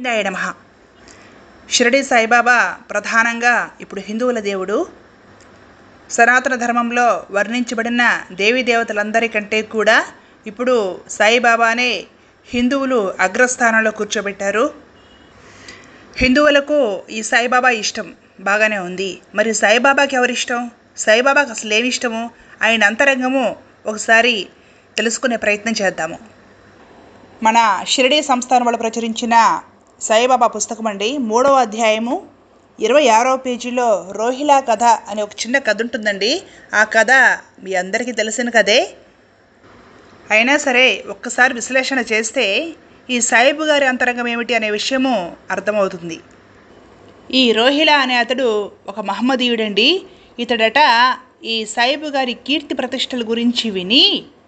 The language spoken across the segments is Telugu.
గోవిందాయ నమ షిరడి సాయిబాబా ప్రధానంగా ఇప్పుడు హిందువుల దేవుడు సనాతన ధర్మంలో వర్ణించబడిన దేవీ దేవతలందరికంటే కూడా ఇప్పుడు సాయిబాబానే హిందువులు అగ్రస్థానంలో కూర్చోబెట్టారు హిందువులకు ఈ సాయిబాబా ఇష్టం బాగానే ఉంది మరి సాయిబాబాకి ఎవరిష్టం సాయిబాబాకి అసలు ఏమి ఇష్టము ఆయన అంతరంగము ఒకసారి తెలుసుకునే ప్రయత్నం చేద్దాము మన షిరిడి సంస్థానం వాళ్ళు ప్రచురించిన సాయిబాబా పుస్తకం అండి మూడవ అధ్యాయము ఇరవై ఆరో పేజీలో రోహిలా కథ అనే ఒక చిన్న కథ ఉంటుందండి ఆ కథ మీ అందరికీ తెలిసిన కదే అయినా సరే ఒక్కసారి విశ్లేషణ చేస్తే ఈ సాయిబు గారి అంతరంగం ఏమిటి అనే విషయము అర్థమవుతుంది ఈ రోహిలా అనే అతడు ఒక మహమ్మదీయుడండి ఇతడట ఈ సాయిబు గారి కీర్తి ప్రతిష్టల గురించి విని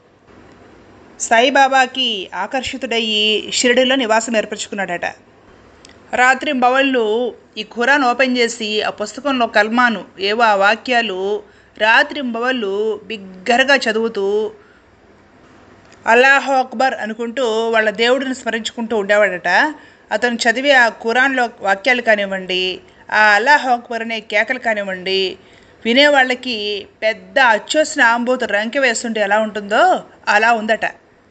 సాయిబాబాకి ఆకర్షితుడయ్యి షిరిడిలో నివాసం ఏర్పరచుకున్నాడట రాత్రి బవళ్ళు ఈ ఖురాన్ ఓపెన్ చేసి ఆ పుస్తకంలో కల్మాను ఏవో ఆ వాక్యాలు రాత్రి బవళ్ళు బిగ్గరగా చదువుతూ అల్లాహో అక్బర్ అనుకుంటూ వాళ్ళ దేవుడిని స్మరించుకుంటూ ఉండేవాడట అతను చదివే ఆ ఖురాన్లో వాక్యాలు కానివ్వండి ఆ అల్లాహో అక్బర్ అనే కేకలు కానివ్వండి వినేవాళ్ళకి పెద్ద అచ్చోసిన ఆంబోతు రంకె వేస్తుంటే ఎలా ఉంటుందో అలా ఉందట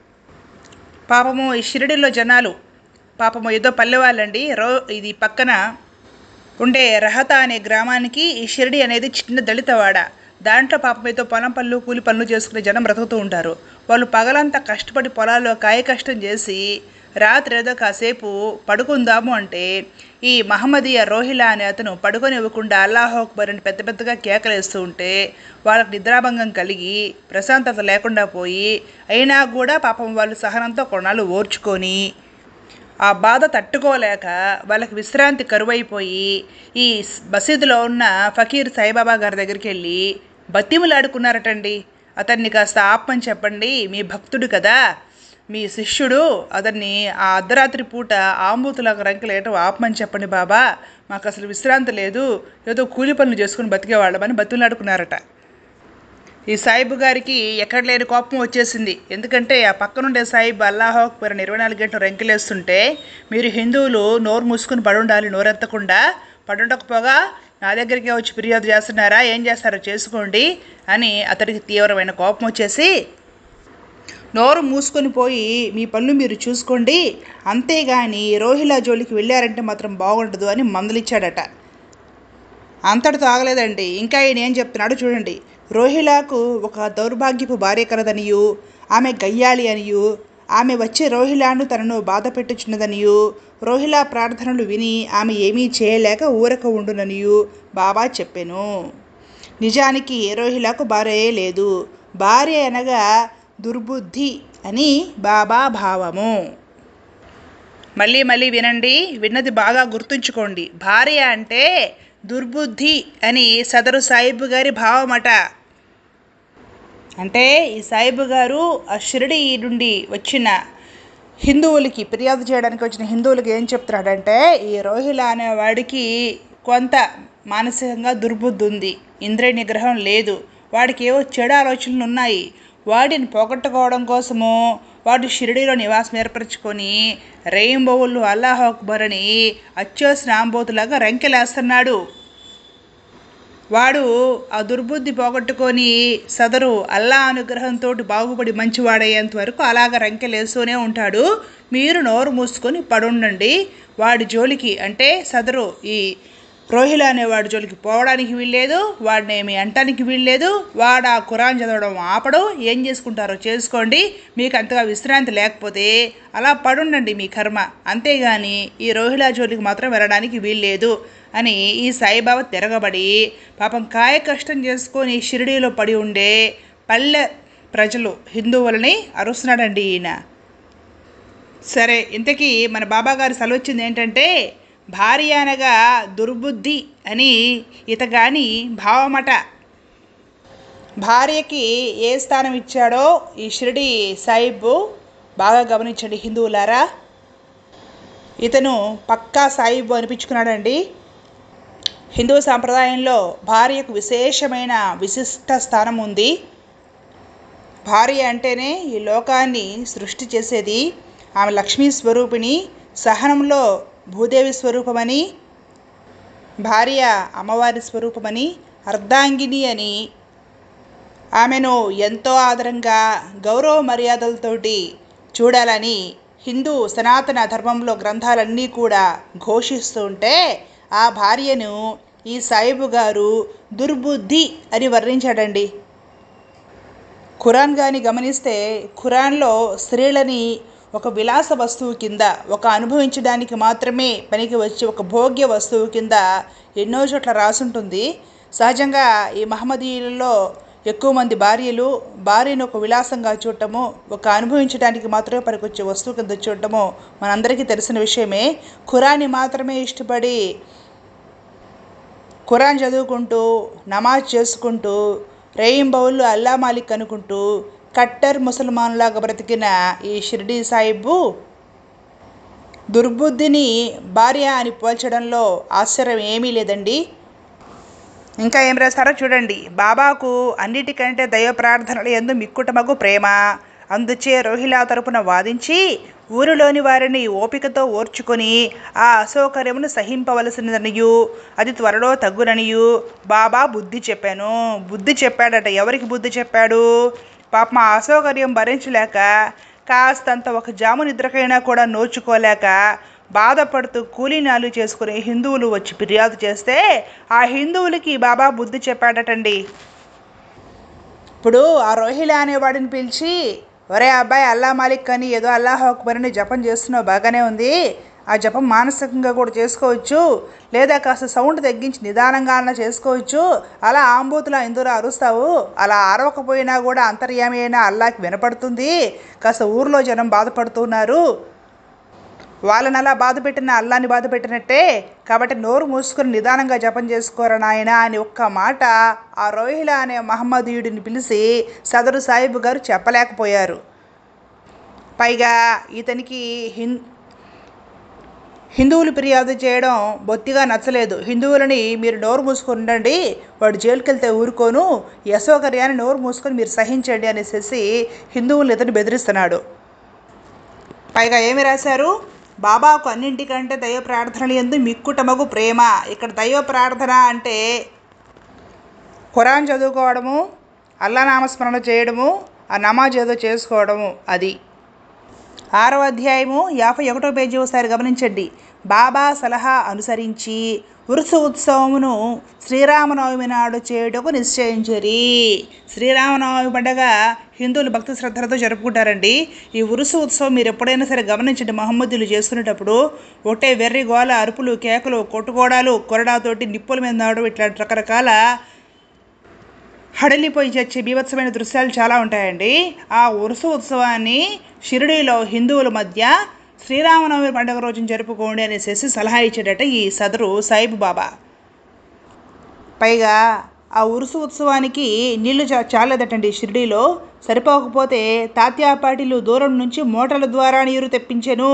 పాపము ఈ షిరిడిలో జనాలు పాపము ఏదో పల్లె వాళ్ళండి రో ఇది పక్కన ఉండే రహత అనే గ్రామానికి ఈ షిరిడి అనేది చిన్న దళితవాడ దాంట్లో పాపం ఏదో పొలం పనులు కూలి పనులు చేసుకునే జనం బ్రతుకుతూ ఉంటారు వాళ్ళు పగలంతా కష్టపడి పొలాల్లో కాయ కష్టం చేసి రాత్రి ఏదో కాసేపు పడుకుందాము అంటే ఈ మహమ్మదీయ రోహిలా అనే అతను పడుకొని ఇవ్వకుండా అల్లాహో అక్బర్ అని పెద్ద పెద్దగా కేకలేస్తూ ఉంటే వాళ్ళకి నిద్రాభంగం కలిగి ప్రశాంతత లేకుండా పోయి అయినా కూడా పాపం వాళ్ళు సహనంతో కొన్నాళ్ళు ఓర్చుకొని ఆ బాధ తట్టుకోలేక వాళ్ళకి విశ్రాంతి కరువైపోయి ఈ మసీదులో ఉన్న ఫకీర్ సాయిబాబా గారి దగ్గరికి వెళ్ళి బతిములాడుకున్నారటండి అతన్ని కాస్త ఆపమని చెప్పండి మీ భక్తుడు కదా మీ శిష్యుడు అతన్ని ఆ అర్ధరాత్రి పూట ఆంబూతులకు రంకెలేయటం ఆపమని చెప్పండి బాబా మాకు అసలు విశ్రాంతి లేదు ఏదో కూలి పనులు చేసుకుని బతికేవాళ్ళమని బతిమలాడుకున్నారట ఈ సాయిబు గారికి ఎక్కడ లేని కోపం వచ్చేసింది ఎందుకంటే ఆ పక్కనుండే సాయిబ్ అల్లాహో అక్బర్ ఇరవై నాలుగు గంటలు రెంకెలేస్తుంటే మీరు హిందువులు నోరు మూసుకుని పడుండాలి నోరెత్తకుండా పడుండకపోగా నా దగ్గరికి వచ్చి ఫిర్యాదు చేస్తున్నారా ఏం చేస్తారో చేసుకోండి అని అతడికి తీవ్రమైన కోపం వచ్చేసి నోరు మూసుకొని పోయి మీ పనులు మీరు చూసుకోండి అంతేగాని రోహిలా జోలికి వెళ్ళారంటే మాత్రం బాగుండదు అని మందలిచ్చాడట అంతటితో ఆగలేదండి ఇంకా ఈయన ఏం చెప్తున్నాడో చూడండి రోహిలాకు ఒక దౌర్భాగ్యపు భార్య కలదనియు ఆమె గయ్యాళి అనియు ఆమె వచ్చే రోహిలాను తనను బాధ పెట్టుచున్నదనియు రోహిలా ప్రార్థనలు విని ఆమె ఏమీ చేయలేక ఊరక ఉండుననియు బాబా చెప్పెను నిజానికి రోహిలాకు భార్యయే లేదు భార్య అనగా దుర్బుద్ధి అని బాబా భావము మళ్ళీ మళ్ళీ వినండి విన్నది బాగా గుర్తుంచుకోండి భార్య అంటే దుర్బుద్ధి అని సదరు సాయిబు గారి భావమట అంటే ఈ సాయిబు గారు ఆ షిరిడి నుండి వచ్చిన హిందువులకి ఫిర్యాదు చేయడానికి వచ్చిన హిందువులకి ఏం చెప్తున్నాడంటే ఈ రోహిలా అనే వాడికి కొంత మానసికంగా దుర్బుద్ధి ఉంది ఇంద్రియ నిగ్రహం లేదు వాడికి ఏవో చెడు ఆలోచనలు ఉన్నాయి వాడిని పోగొట్టుకోవడం కోసము వాడు షిరిడిలో నివాసం ఏర్పరచుకొని రెయింబోవులు అల్లాహ్ అక్బర్ అని అచ్చోసిన ఆంబోతులాగా రంకెలేస్తున్నాడు వాడు ఆ దుర్బుద్ధి పోగొట్టుకొని సదరు అల్లా అనుగ్రహంతో బాగుపడి మంచివాడయ్యేంత వరకు అలాగ రంకెలేస్తూనే ఉంటాడు మీరు నోరు మూసుకొని పడుండండి వాడి జోలికి అంటే సదరు ఈ రోహిలా అనే వాడి జోలికి పోవడానికి వీల్లేదు వాడిని ఏమి అంటానికి వీల్లేదు వాడు ఆ ఖురాన్ చదవడం ఆపడు ఏం చేసుకుంటారో చేసుకోండి మీకు అంతగా విశ్రాంతి లేకపోతే అలా పడుండండి మీ కర్మ అంతేగాని ఈ రోహిలా జోలికి మాత్రం వెళ్ళడానికి వీల్లేదు అని ఈ సాయిబాబా తిరగబడి పాపం కాయ కష్టం చేసుకొని షిరిడీలో పడి ఉండే పల్లె ప్రజలు హిందువులని అరుస్తున్నాడండి ఈయన సరే ఇంతకీ మన బాబా గారి సెలవచ్చింది ఏంటంటే భార్య అనగా దుర్బుద్ధి అని ఇతగాని భావమట భార్యకి ఏ స్థానం ఇచ్చాడో ఈ షిరిడి సాయిబు బాగా గమనించండి హిందువులారా ఇతను పక్కా సాయిబు అనిపించుకున్నాడండి హిందూ సాంప్రదాయంలో భార్యకు విశేషమైన విశిష్ట స్థానం ఉంది భార్య అంటేనే ఈ లోకాన్ని సృష్టి చేసేది ఆమె లక్ష్మీ స్వరూపిణి సహనంలో భూదేవి స్వరూపమని భార్య అమ్మవారి స్వరూపమని అర్ధాంగిని అని ఆమెను ఎంతో ఆదరంగా గౌరవ మర్యాదలతోటి చూడాలని హిందూ సనాతన ధర్మంలో గ్రంథాలన్నీ కూడా ఘోషిస్తూ ఉంటే ఆ భార్యను ఈ సాయిబు గారు దుర్బుద్ధి అని వర్ణించాడండి ఖురాన్ కానీ గమనిస్తే ఖురాన్లో స్త్రీలని ఒక విలాస వస్తువు కింద ఒక అనుభవించడానికి మాత్రమే పనికి వచ్చే ఒక భోగ్య వస్తువు కింద ఎన్నో చోట్ల రాసుంటుంది సహజంగా ఈ మహమ్మదీయులలో ఎక్కువ మంది భార్యలు భార్యను ఒక విలాసంగా చూడటము ఒక అనుభవించడానికి మాత్రమే పనికొచ్చే వస్తువు కింద చూడటము మనందరికీ తెలిసిన విషయమే ఖురాన్ని మాత్రమే ఇష్టపడి ఖురాన్ చదువుకుంటూ నమాజ్ చేసుకుంటూ రేయింబౌళ్ళు అల్లా మాలిక్ అనుకుంటూ కట్టర్ ముసల్మాన్లాగా బ్రతికిన ఈ షిర్డీ సాహిబు దుర్బుద్ధిని భార్య అని పోల్చడంలో ఆశ్చర్యం ఏమీ లేదండి ఇంకా ఏం రాస్తారో చూడండి బాబాకు అన్నిటికంటే దైవ ప్రార్థనలు ఎందు మిక్కుటమగు ప్రేమ అందుచే రోహిలా తరపున వాదించి ఊరిలోని వారిని ఓపికతో ఓర్చుకొని ఆ అసౌకర్యమును సహింపవలసినదనియు అది త్వరలో తగ్గుననియు బాబా బుద్ధి చెప్పాను బుద్ధి చెప్పాడట ఎవరికి బుద్ధి చెప్పాడు పాపం ఆ అసౌకర్యం భరించలేక కాస్తంత ఒక జాము నిద్రకైనా కూడా నోచుకోలేక బాధపడుతూ కూలీనాలు చేసుకునే హిందువులు వచ్చి ఫిర్యాదు చేస్తే ఆ హిందువులకి బాబా బుద్ధి చెప్పాడటండి ఇప్పుడు ఆ రోహిలా అనేవాడిని పిలిచి ఒరే అబ్బాయి అల్లా మాలిక్ అని ఏదో అల్లాహ్ అక్బర్ అని జపం చేస్తున్నావు బాగానే ఉంది ఆ జపం మానసికంగా కూడా చేసుకోవచ్చు లేదా కాస్త సౌండ్ తగ్గించి నిదానంగా అన్న చేసుకోవచ్చు అలా ఆంబూతులా ఎందులో అరుస్తావు అలా అరవకపోయినా కూడా అంతర్యామి అయినా అల్లాకి వినపడుతుంది కాస్త ఊర్లో జనం బాధపడుతున్నారు వాళ్ళని అలా బాధ పెట్టిన అల్లాని బాధ పెట్టినట్టే కాబట్టి నోరు మూసుకొని నిదానంగా జపం చేసుకోరా నాయన అని ఒక్క మాట ఆ రోహిలా అనే మహమ్మదీయుడిని పిలిచి సదరు సాహిబు గారు చెప్పలేకపోయారు పైగా ఇతనికి హిం హిందువులు ఫిర్యాదు చేయడం బొత్తిగా నచ్చలేదు హిందువులని మీరు నోరు మూసుకొని ఉండండి వాడు జైలుకి వెళ్తే ఊరుకోను ఈ అసౌకర్యాన్ని నోరు మూసుకొని మీరు సహించండి అనేసి హిందువులు ఇతను బెదిరిస్తున్నాడు పైగా ఏమి రాశారు బాబాకు అన్నింటికంటే దైవ ప్రార్థనలు ఎందు మిక్కుటమగు ప్రేమ ఇక్కడ దైవ ప్రార్థన అంటే ఖురాన్ చదువుకోవడము అల్లా నామస్మరణ చేయడము ఆ నమాజ్ ఏదో చేసుకోవడము అది ఆరవ అధ్యాయము యాభై ఒకటో పేజీ ఒకసారి గమనించండి బాబా సలహా అనుసరించి ఉరుసు ఉత్సవమును శ్రీరామనవమి నాడు చేయుటకు నిశ్చయించరి శ్రీరామనవమి పండగ హిందువులు భక్తి శ్రద్ధలతో జరుపుకుంటారండి ఈ ఉరుసు ఉత్సవం మీరు ఎప్పుడైనా సరే గమనించండి మహమ్మదీలు చేసుకునేటప్పుడు ఒకటే వెర్రి గోల అరుపులు కేకలు కొట్టుకోవడాలు కొరడాతోటి నిప్పుల మీద నాడు ఇట్లాంటి రకరకాల హడలిపోయి చచ్చే బీభత్సమైన దృశ్యాలు చాలా ఉంటాయండి ఆ ఉరుసు ఉత్సవాన్ని షిరిడీలో హిందువుల మధ్య శ్రీరామనవమి పండుగ రోజున జరుపుకోండి అనేసి సలహా ఇచ్చాడట ఈ సదరు సాయిబు బాబా పైగా ఆ ఉరుసు ఉత్సవానికి నీళ్లు చా చాలేదటండి షిరిడీలో సరిపోకపోతే తాత్యాపాటిలు దూరం నుంచి మోటార్ల ద్వారా నీరు తెప్పించెను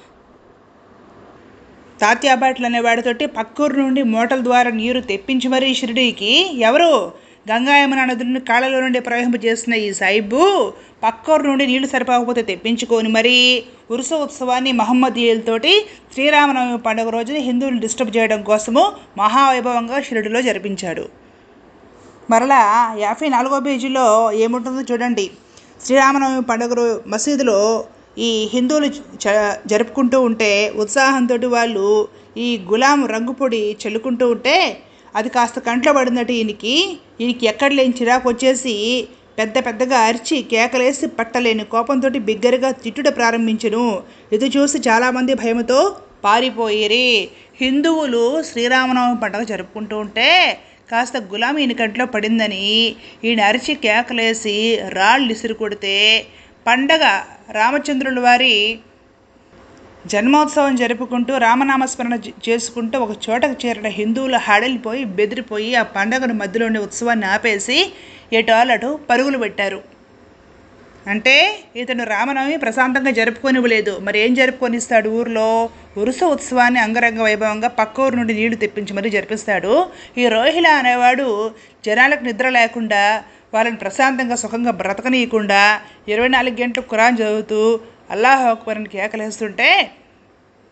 తాత్యాబాట్లు అనే వాడితోటి పక్కూరు నుండి మోటార్ల ద్వారా నీరు తెప్పించి మరీ షిరిడీకి ఎవరు గంగాయమున నదులను కాళ్ళలో నుండి ప్రవహింపజేసిన ఈ సాయిబు పక్కూరు నుండి నీళ్లు సరిపోకపోతే తెప్పించుకొని మరి ఉరుస ఉత్సవాన్ని మహమ్మదీయులతోటి శ్రీరామనవమి పండుగ రోజున హిందువులు డిస్టర్బ్ చేయడం కోసము మహావైభవంగా షిరిడిలో జరిపించాడు మరలా యాభై నాలుగో పేజీలో ఏముంటుందో చూడండి శ్రీరామనవమి పండుగ రో- మసీదులో ఈ హిందువులు చ- జరుపుకుంటూ ఉంటే ఉత్సాహంతో వాళ్ళు ఈ గులాం రంగు పొడి చల్లుకుంటూ ఉంటే అది కాస్త కంట్లో పడిందట ఈయనకి ఈయనకి ఎక్కడ లేని చిరాకు వచ్చేసి పెద్ద పెద్దగా అరిచి కేకలేసి పట్టలేని కోపంతో బిగ్గరగా తిట్టుట ప్రారంభించెను ఇది చూసి చాలామంది భయంతో పారిపోయిరి హిందువులు శ్రీరామనవమి పండుగ జరుపుకుంటూ ఉంటే కాస్త గులాం ఈయన కంట్లో పడిందని ఈయన అరిచి కేకలేసి రాళ్ళు ఇసురు కొడితే పండగ రామచంద్రుల వారి జన్మోత్సవం జరుపుకుంటూ రామనామస్మరణ చే- చేసుకుంటూ ఒక చోటకు చేరిన హిందువులు హడలిపోయి బెదిరిపోయి ఆ పండగను మధ్యలోని ఉత్సవాన్ని ఆపేసి ఎటు అటు పరుగులు పెట్టారు అంటే ఇతను రామనవమి ప్రశాంతంగా జరుపుకొనివ్వలేదు మరి ఏం జరుపుకొనిస్తాడు ఊర్లో ఉరుస ఉత్సవాన్ని అంగరంగ వైభవంగా పక్క ఊరు నుండి నీళ్లు తెప్పించి మరీ జరిపిస్తాడు ఈ రోహిల అనేవాడు జనాలకు నిద్ర లేకుండా వాళ్ళని ప్రశాంతంగా సుఖంగా బ్రతకనీయకుండా ఇరవై నాలుగు గంటలు ఖురాన్ చదువుతూ అల్లాహ్ అక్బర్ని కేకలేస్తుంటే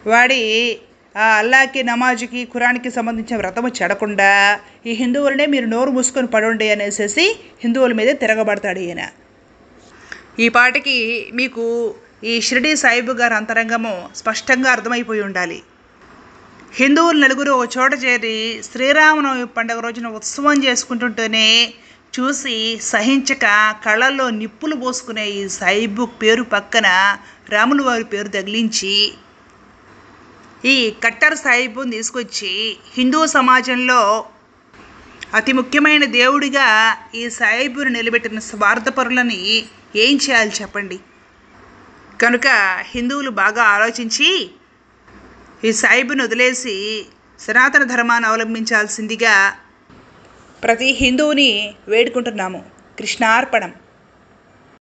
వాడి ఆ అల్లాకి నమాజ్కి ఖురాన్కి సంబంధించిన వ్రతము చెడకుండా ఈ హిందువులనే మీరు నోరు మూసుకొని పడండి అనేసి హిందువుల మీదే తిరగబడతాడు ఈయన ఈ పాటికి మీకు ఈ షిరిడి సాయిబు గారి అంతరంగము స్పష్టంగా అర్థమైపోయి ఉండాలి హిందువులు నలుగురు ఒక చోట చేరి శ్రీరామనవమి పండుగ రోజున ఉత్సవం చేసుకుంటుంటేనే చూసి సహించక కళ్ళల్లో నిప్పులు పోసుకునే ఈ సాయిబు పేరు పక్కన రాముల వారి పేరు తగిలించి ఈ కట్టర్ సాహిబుని తీసుకొచ్చి హిందూ సమాజంలో అతి ముఖ్యమైన దేవుడిగా ఈ సాయిబుని నిలబెట్టిన స్వార్థపరులని ఏం చేయాలి చెప్పండి కనుక హిందువులు బాగా ఆలోచించి ఈ సాయిబుని వదిలేసి సనాతన ధర్మాన్ని అవలంబించాల్సిందిగా ప్రతి హిందువుని వేడుకుంటున్నాము కృష్ణార్పణం